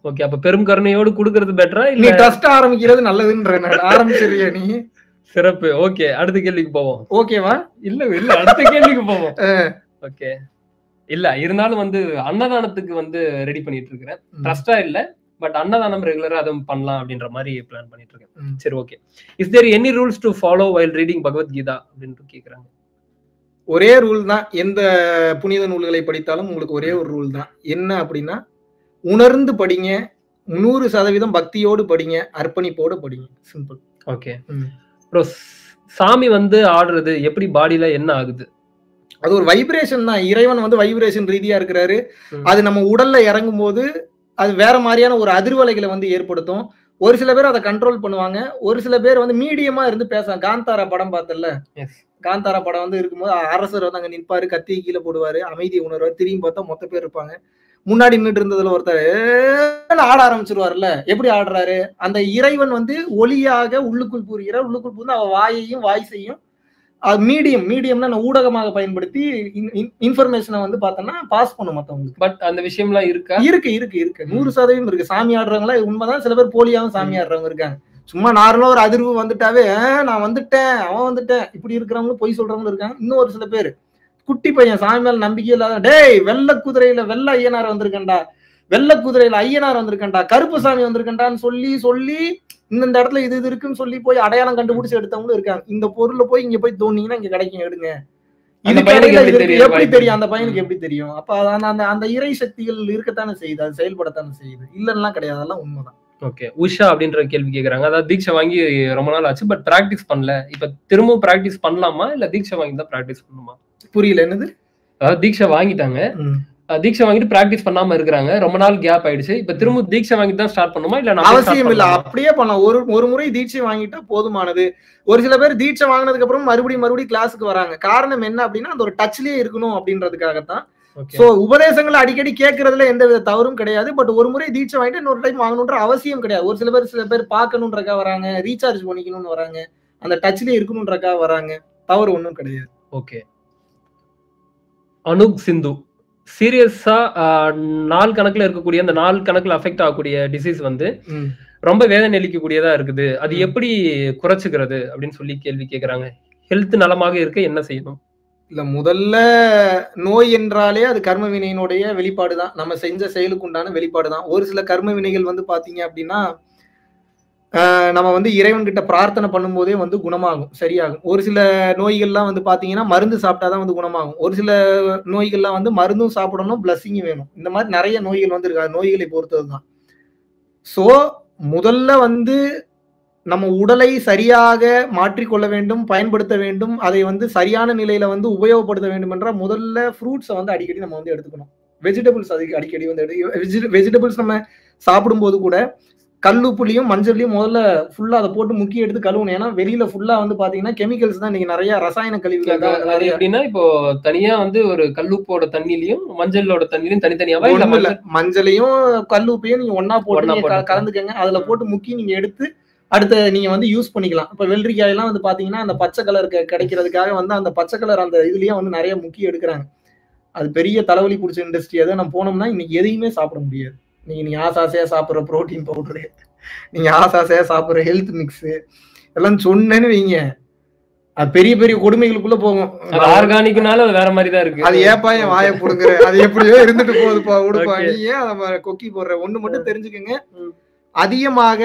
Okay அப்ப பெரும் கருணையோடு குடுக்கறது பெட்டரா நீ இல்ல ட்ரஸ்ட் ஆரம்பிக்கிறது நல்லதுன்ற ஆரம்பிச்சிருக்கியா நீ சிறப்பு ஓகே அடுத்த கேள்விக்கு போவோம் ஓகேவா இல்ல இல்ல அடுத்த கேள்விக்கு போவோம் ஓகே இல்ல இருந்தாலும் வந்து அன்னதானத்துக்கு வந்து ரெடி பண்ணிட்டு இருக்கிறேன் ட்ரஸ்டா இல்ல பட் அன்னதானம் ரெகுலரா அதுவும் பண்ணலாம் அப்படின்ற மாதிரி பிளான் பண்ணிட்டு இருக்கேன் ம். சரி okay is there any rules to follow while reading Bhagavad Gita அப்படின்னு கேக்குறாங்க ஒரே ரூல் தான் எந்த புனித நூல்களை படித்தாலும் உங்களுக்கு ஒரே ஒரு ரூல் தான் என்ன அப்படின்னா உணர்ந்து படிங்க நூறு சதவீதம் பக்தியோடு படிங்க அர்ப்பணிப்போடு படிங்க சிம்பிள் ஓகே ம். அப்புறம் சாமி வந்து ஆடுறது எப்படி பாடியில என்ன ஆகுது அது ஒரு வைப்ரேஷன் தான் இறைவன் வந்து வைப்ரேஷன் ரீதியா இருக்கிறாரு ம். அது நம்ம உடல்ல இறங்கும் போது அது வேற மாதிரியான ஒரு அதிர்வலைகளை வந்து ஏற்படுத்தும் ஒரு சில பேர் அதை கண்ட்ரோல் பண்ணுவாங்க ஒரு சில பேர் வந்து மீடியமா இருந்து பேச காந்தாரா படம் பார்த்தல Yes. காந்தாரா படம் வந்து இருக்கும்போது அரசர் வந்து அங்க நிற்பாரு கத்தி கீழே போடுவாரு அமைதியை உணர்வாரு திரும்பி பார்த்தா மொத்த பேர் இருப்பாங்க முன்னாடி நின்றுட்டு இருந்ததுல ஒருத்தர் "ஏன்னு" ஆட ஆரம்பிச்சிருவாருல்ல எப்படி ஆடுறாரு அந்த இறைவன் வந்து ஒளியாக உள்ளுக்குள் புரிகிறார் உள்ளுக்குள் புரிந்து அவ வாயையும் வாய்ஸையும் மீடியம் மீடியம்னா நான் ஊடகமாக பயன்படுத்தி இன்ஃபர்மேஷனை வந்து பார்த்தோம்னா பாஸ் பண்ணும் மத்தவங்களுக்கு பட் அந்த விஷயம்லாம் இருக்கா இருக்கு இருக்கு இருக்கு நூறு சதவீதம் இருக்கு சாமி ஆடுறவங்களா உண்மைதான் சில பேர் போலியாவும் சாமி ஆடுறவங்க இருக்காங்க சும்மா நார்மலா ஒரு அதிர்வு வந்துட்டாவே "ஆ, நான் வந்துட்டேன் அவன் வந்துட்டேன் இப்படி இருக்கிறவங்க பொய் சொல்றவங்களும் இருக்காங்க இன்னும் ஒரு சில பேர் குட்டி பையன் சாமி மேல நம்பிக்கை இல்லாத டேய் வெள்ள குதிரையில வெள்ள ஐயனார் வந்திருக்கேன்டா வெள்ள குதிரையில ஐயனார் வந்திருக்கேன்டா கருப்பு சாமி வந்திருக்கேன்டான்னு சொல்லி சொல்லி இந்த இடத்துல இது இது இருக்குன்னு சொல்லி போய் அடையாளம் கண்டுபிடிச்சு எடுத்தவங்களும் இருக்காங்க இந்த பொருளை போய் இங்க போய் தோண்டிங்கன்னா இங்க கிடைக்கும் எடுங்க அந்த இதுக்கு பையனுக்கு இடையில எப்படி இருக்கு, தெரியும் எப்படி வாய்ப்பு? தெரியும் அந்த பையனுக்கு எப்படி தெரியும் அப்ப அந்த அந்த அந்த இறை சக்திகள் இருக்கத்தானே செய்யுது அது செயல்படத்தானே செய்யுது இல்லன்னா கிடையாது அதெல்லாம் உண்மைதான் ஓகே உஷா அப்படின்ற கேள்வி கேக்குறாங்க அதாவது தீட்சை வாங்கி ரொம்ப நாள் ஆச்சு பட் பிராக்டிஸ் பண்ணல இப்ப திரும்ப பிராக்டிஸ் பண்ணலாமா இல்ல தீட்சை வாங்கி தான் பிராக்டிஸ் பண்ணணுமா புரியல என்னது அதாவது தீட்சை வாங்கிட்டாங்க ம். அஹ் தீட்சை வாங்கிட்டு பிராக்டிஸ் பண்ணாம இருக்கிறாங்க ரொம்ப நாள் கேப் ஆயிடுச்சு இப்ப திரும்ப தீட்சை வாங்கி தான் ஸ்டார்ட் பண்ணுமா இல்ல நான் அப்படியே start அவசியம் இல்ல பண்ணலாமா? அப்படியே பண்ணலாம் ஒரு ஒரு முறை தீட்சை வாங்கிட்டா போதுமானது ஒரு சில பேர் தீட்சை வாங்கினதுக்கு அப்புறம் மறுபடியும் மறுபடியும் கிளாஸுக்கு வராங்க காரணம் என்ன அப்படின்னா அந்த ஒரு டச்லயே இருக்கணும் அப்படின்றதுக்காகத்தான் Okay. சோ உபதேசங்களை அடிக்கடி கேட்கறதுல எந்த வித தவறும் கிடையாது பட் ஒரு முறை தீட்சை வாங்கிட்டு இன்னொரு டைம் வாங்கணுன்ற அவசியம் கிடையாது ஒரு சில பேர் சில பேர் பார்க்கணுன்றக்கா வராங்க ரீசார்ஜ் பண்ணிக்கணும்னு வராங்க அந்த டச்லயே இருக்கணுன்றக்கா வராங்க தவறு ஒண்ணும் கிடையாது ஓகே அனுக் சிந்து சீரியஸா நாள் கணக்குல இருக்கக்கூடிய அந்த நாள் கணக்குல அஃபெக்ட் ஆகக்கூடிய டிசீஸ் வந்து ரொம்ப வேதனை அளிக்கக்கூடியதா இருக்குது அது ம். எப்படி குறைச்சுக்கிறது அப்படின்னு சொல்லி கேள்வி கேக்குறாங்க ஹெல்த் நலமாக இருக்க என்ன செய்யணும் இல்ல முதல்ல நோய் என்றாலே அது கர்ம வினையினுடைய வெளிப்பாடு தான் நம்ம செஞ்ச செயலுக்கு உண்டான வெளிப்பாடு தான் ஒரு சில கர்ம வினைகள் வந்து பாத்தீங்க அப்படின்னா ஆஹ் நம்ம வந்து இறைவன் கிட்ட பிரார்த்தனை பண்ணும்போதே வந்து குணமாகும் சரியாகும் ஒரு சில நோய்கள்லாம் வந்து பாத்தீங்கன்னா மருந்து சாப்பிட்டாதான் வந்து குணமாகும் ஒரு சில நோய்கள்லாம் வந்து மருந்தும் சாப்பிடணும் பிளஸ்ஸிங்கும் வேணும் இந்த மாதிரி நிறைய நோய்கள் வந்து இருக்கு அது நோய்களை பொறுத்தது தான் ஸோ முதல்ல வந்து நம்ம உடலை சரியாக மாற்றிக்கொள்ள வேண்டும் பயன்படுத்த வேண்டும் அதை வந்து சரியான நிலையில வந்து உபயோகப்படுத்த வேண்டும் என்றால் முதல்ல ஃப்ரூட்ஸை வந்து அடிக்கடி நம்ம வந்து எடுத்துக்கணும் வெஜிடபிள்ஸ் அதுக்கு அடிக்கடி வந்து எடு வெஜிடபிள்ஸ் நம்ம சாப்பிடும்போது கூட கல்லுப்புலையும் மஞ்சள்லையும் முதல்ல ஃபுல்லா அதை போட்டு முக்கி எடுத்து கழுவணும் ஏன்னா வெளியில ஃபுல்லா வந்து பாத்தீங்கன்னா கெமிக்கல்ஸ் தான் இன்னைக்கு நிறைய ரசாயன கழிவுகள் தான் அது நிறைய எப்படின்னா இப்போ தனியா வந்து ஒரு கல்லுப்போட தண்ணிலையும் மஞ்சளோட தண்ணிலையும் தனித்தனியாவா இல்ல ஒண்ணும் இல்ல மஞ்சள் மஞ்சளையும் கல்லுப்பையும் நீங்க ஒண்ணா போட்டு ஒண்ணா நீங்க க- போட்டு. கலந்துக்கங்க அதுல போட்டு முக்கி நீங்க எடுத்து அடுத்த நீங்க வந்து யூஸ் பண்ணிக்கலாம் இப்ப வெள்ளரிக்காய் எல்லாம் வந்து பாத்தீங்கன்னா அந்த பச்சை கலர் கிடைக்கிறதுக்காக வந்து அந்த பச்சை கலர் அந்த இதுலயே வந்து நிறைய முக்கி எடுக்கிறாங்க அது பெரிய தலைவலி பிடிச்ச இண்டஸ்ட்ரி அதை நம்ம போனோம்னா இன்னைக்கு எதையுமே சாப்பிட முடியாது நீங்க நீங்க ஆசாசையா சாப்பிடுற புரோட்டீன் பவுடரு நீங்க ஆசாசையா சாப்பிடுற ஹெல்த் மிக்ஸ் எல்லாம் சொன்னேன்னு வைங்க அது பெரிய பெரிய கொடுமைகளுக்குள்ள போகும் அது ஆர்கானிக்னால அது வேற மாதிரி தான் இருக்கு அது ஏப்பா என் வாயை புடுங்குற அது எப்படியோ இருந்துட்டு போகுதுப்பா விடுப்பா Okay. நீ ஏன் அதை ம- கொக்கி போடுற ஒண்ணு மட்டும் தெரிஞ்சுக்கங்க ம். அதிகமாக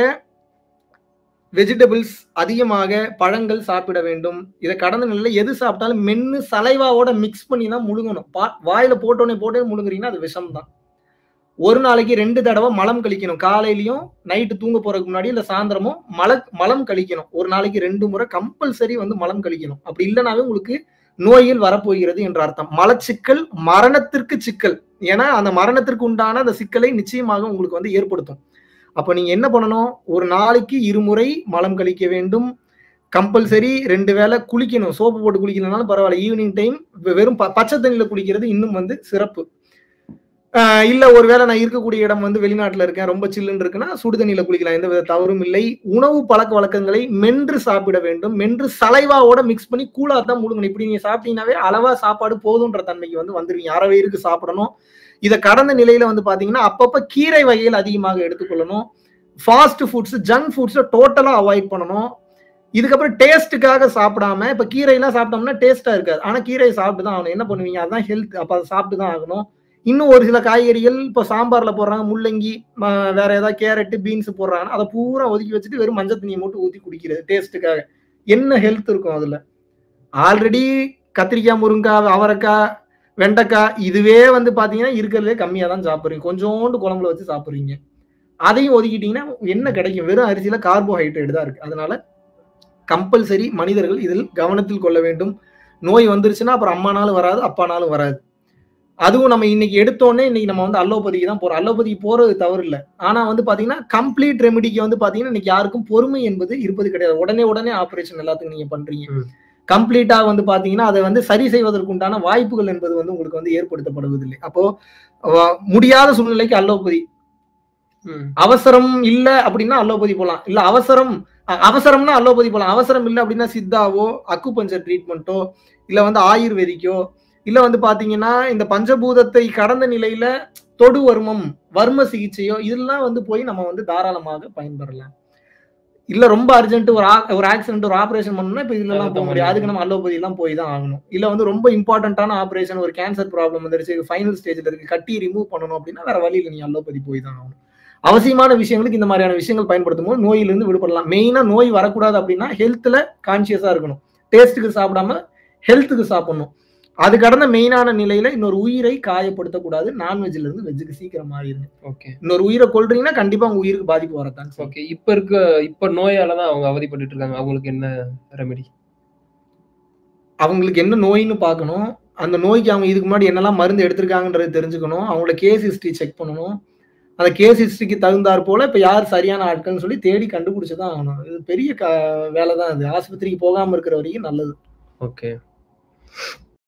வெஜிடபிள்ஸ் அதிகமாக பழங்கள் சாப்பிட வேண்டும் இதை கடந்த நிலையில எது சாப்பிட்டாலும் மென்னு சலைவாவோட மிக்ஸ் பண்ணி தான் முழுங்கணும் பா- வாயில போட்டோன்னே போட்டே முழுங்குறீங்கன்னா அது விஷம் தான் ஒரு நாளைக்கு ரெண்டு தடவை மலம் கழிக்கணும் காலையிலயும் நைட்டு தூங்க போறதுக்கு முன்னாடி இல்ல சாயந்தரமும் மல மலம் கழிக்கணும் ஒரு நாளைக்கு ரெண்டு முறை கம்பல்சரி வந்து மலம் கழிக்கணும் அப்படி இல்லைனாவே உங்களுக்கு நோயில் வரப்போகிறது என்ற அர்த்தம் மலச்சிக்கல் மரணத்திற்கு சிக்கல் ஏன்னா அந்த மரணத்திற்கு உண்டான அந்த சிக்கலை நிச்சயமாக உங்களுக்கு வந்து ஏற்படுத்தும் அப்ப நீங்க என்ன பண்ணணும் ஒரு நாளைக்கு இருமுறை மலம் கழிக்க வேண்டும் கம்பல்சரி ரெண்டு வேளை குளிக்கணும் சோப்பு போட்டு குளிக்கலனாலும் பரவாயில்ல ஈவினிங் டைம் வெறும் ப- பச்சை தண்ணியில குளிக்கிறது இன்னும் வந்து சிறப்பு ஆஹ் இல்ல ஒருவேளை நான் இருக்கக்கூடிய இடம் வந்து வெளிநாட்டுல இருக்கேன் ரொம்ப சில்லுன்னு இருக்குன்னா சுடுதண்ணியில குளிக்கலாம் எந்த வித தவறும் இல்லை உணவு பழக்க வழக்கங்களை மென்று சாப்பிட வேண்டும் மென்று சலைவாவோட மிக்ஸ் பண்ணி கூலா தான் முழுங்கணும் இப்படி நீங்க சாப்பிட்டீங்கன்னாவே அளவா சாப்பாடு போதுன்ற தன்மைக்கு வந்து வந்துருவீங்க அரை வயிறுக்கு சாப்பிடணும் இதை கடந்த நிலையில வந்து பாத்தீங்கன்னா அப்பப்ப கீரை வகைகள் அதிகமாக எடுத்துக்கொள்ளணும் ஃபாஸ்ட் ஃபுட்ஸ் ஜங்க் ஃபுட்ஸை டோட்டலா அவாய்ட் பண்ணணும் இதுக்கப்புறம் டேஸ்ட்டுக்காக சாப்பிடாம இப்ப கீரையெல்லாம் சாப்பிட்டோம்னா டேஸ்டா இருக்காது ஆனா கீரையை சாப்பிட்டு தான் ஆகணும் என்ன பண்ணுவீங்க அதான் ஹெல்த் அப்ப அதை சாப்பிட்டு தான் ஆகணும் இன்னும் ஒரு சில காய்கறிகள் இப்போ சாம்பார்ல போடுறாங்க முள்ளங்கி ம- வேற ஏதாவது கேரட் பீன்ஸ் போடுறாங்கன்னா அதை பூரா ஒதுக்கி வச்சுட்டு வெறும் மஞ்சள் தண்ணியை மட்டும் ஊற்றி குடிக்கிறது டேஸ்ட்டுக்காக என்ன ஹெல்த் இருக்கும் அதுல ஆல்ரெடி கத்திரிக்காய் முருங்காய் அவரைக்காய் வெண்டைக்காய் இதுவே வந்து பாத்தீங்கன்னா இருக்கிறதுலே கம்மியா தான் சாப்பிடுறீங்க கொஞ்சோண்டு குழம்புல வச்சு சாப்பிடுறீங்க அதையும் ஒதுக்கிட்டீங்கன்னா என்ன கிடைக்கும் வெறும் அரிசியில கார்போஹைட்ரேட் தான் இருக்கு அதனால கம்பல்சரி மனிதர்கள் இதில் கவனத்தில் கொள்ள வேண்டும் நோய் வந்துருச்சுன்னா அப்புறம் அம்மானாலும் வராது அப்பானாலும் வராது அதுவும் நம்ம இன்னைக்கு எடுத்தோடனே இன்னைக்கு நம்ம வந்து அலோபதிக்கு தான் போறோம் அலோபதிக்கு போறது தவறு இல்லை ஆனா வந்து பாத்தீங்கன்னா கம்ப்ளீட் ரெமெடிக்கு வந்து பாத்தீங்கன்னா இன்னைக்கு யாருக்கும் பொறுமை என்பது இருப்பது கிடையாது உடனே உடனே ஆபரேஷன் எல்லாத்துக்கும் நீங்க பண்றீங்க ம். கம்ப்ளீட்டா வந்து பாத்தீங்கன்னா அதை வந்து சரி செய்வதற்குண்டான வாய்ப்புகள் என்பது வந்து உங்களுக்கு வந்து ஏற்படுத்தப்படுவதில்லை அப்போ அஹ், முடியாத சூழ்நிலைக்கு அலோபதி ம். அவசரம் இல்ல அப்படின்னா அலோபதி போலாம் இல்ல அவசரம் அ- அவசரம்னா அலோபதி போலாம் அவசரம் இல்ல அப்படின்னா சித்தாவோ அக்குபஞ்சர் ட்ரீட்மெண்ட்டோ இல்ல வந்து ஆயுர்வேதிக்கோ இல்ல வந்து பாத்தீங்கன்னா இந்த பஞ்சபூதத்தை கடந்த நிலையில தொடு வர்மம் வர்ம சிகிச்சையோ இதெல்லாம் வந்து போய் நம்ம வந்து தாராளமாக பயன்பெறலாம் இல்ல ரொம்ப அர்ஜென்ட் ஒரு ஆ- ஒரு ஆக்சிடென்ட் ஒரு ஆபரேஷன் பண்ணணும்னா இப்ப இதுல எல்லாம் போக முடியாது அதுக்கு நம்ம அலோபதி எல்லாம் போய் தான் ஆகணும் இல்ல வந்து ரொம்ப இம்பார்ட்டன்டான ஆபரேஷன் ஒரு கேன்சர் ப்ராப்ளம் வந்துருச்சு ஃபைனல் ஸ்டேஜ்ல இருக்கு கட்டி ரிமூவ் பண்ணணும் அப்படின்னா வேற வழியில நீ அலோபதி போய் தான் ஆகணும் அவசியமான விஷயங்களுக்கு இந்த மாதிரியான விஷயங்கள் பயன்படுத்தும் போது நோயிலிருந்து விடுபடலாம் மெயினா நோய் வரக்கூடாது அப்படின்னா ஹெல்த்ல கான்சியஸா இருக்கணும் டேஸ்ட்டுக்கு சாப்பிடாம ஹெல்த்துக்கு சாப்பிடணும் அது கடந்த மெயினான நிலையில இன்னொரு உயிரை காயப்படுத்தக்கூடாது நான்வெஜ்ல இருந்து வெஜ்ஜுக்கு சீக்கிரம் மாறிடுங்க ஓகே இன்னொரு உயிரை கொல்றீங்கன்னா கண்டிப்பா உங்க உயிருக்கு பாதிப்பு வரத்தான் செய்யும். ஓகே இப்ப இருக்க இப்ப நோயால தான் அவங்க அவதிப்பட்டுட்டு இருக்காங்க அவங்களுக்கு என்ன ரெமெடி அவங்களுக்கு என்ன நோயின்னு பார்க்கணும் அந்த நோய்க்கு அவங்க இதுக்கு முன்னாடி என்னெல்லாம் மருந்து எடுத்திருக்காங்கன்றது தெரிஞ்சுக்கணும் அவங்களோட கேஸ் ஹிஸ்டரி செக் பண்ணணும் அந்த கேஸ் ஹிஸ்டரிக்கு தகுந்தாற் போல இப்ப யார் சரியான ஆட்கள்னு சொல்லி தேடி கண்டுபிடிச்சு தான் ஆகணும் இது பெரிய க வேலை தான் இது ஆஸ்பத்திரிக்கு போகாம இருக்கிற வரைக்கும் நல்லது ஓகே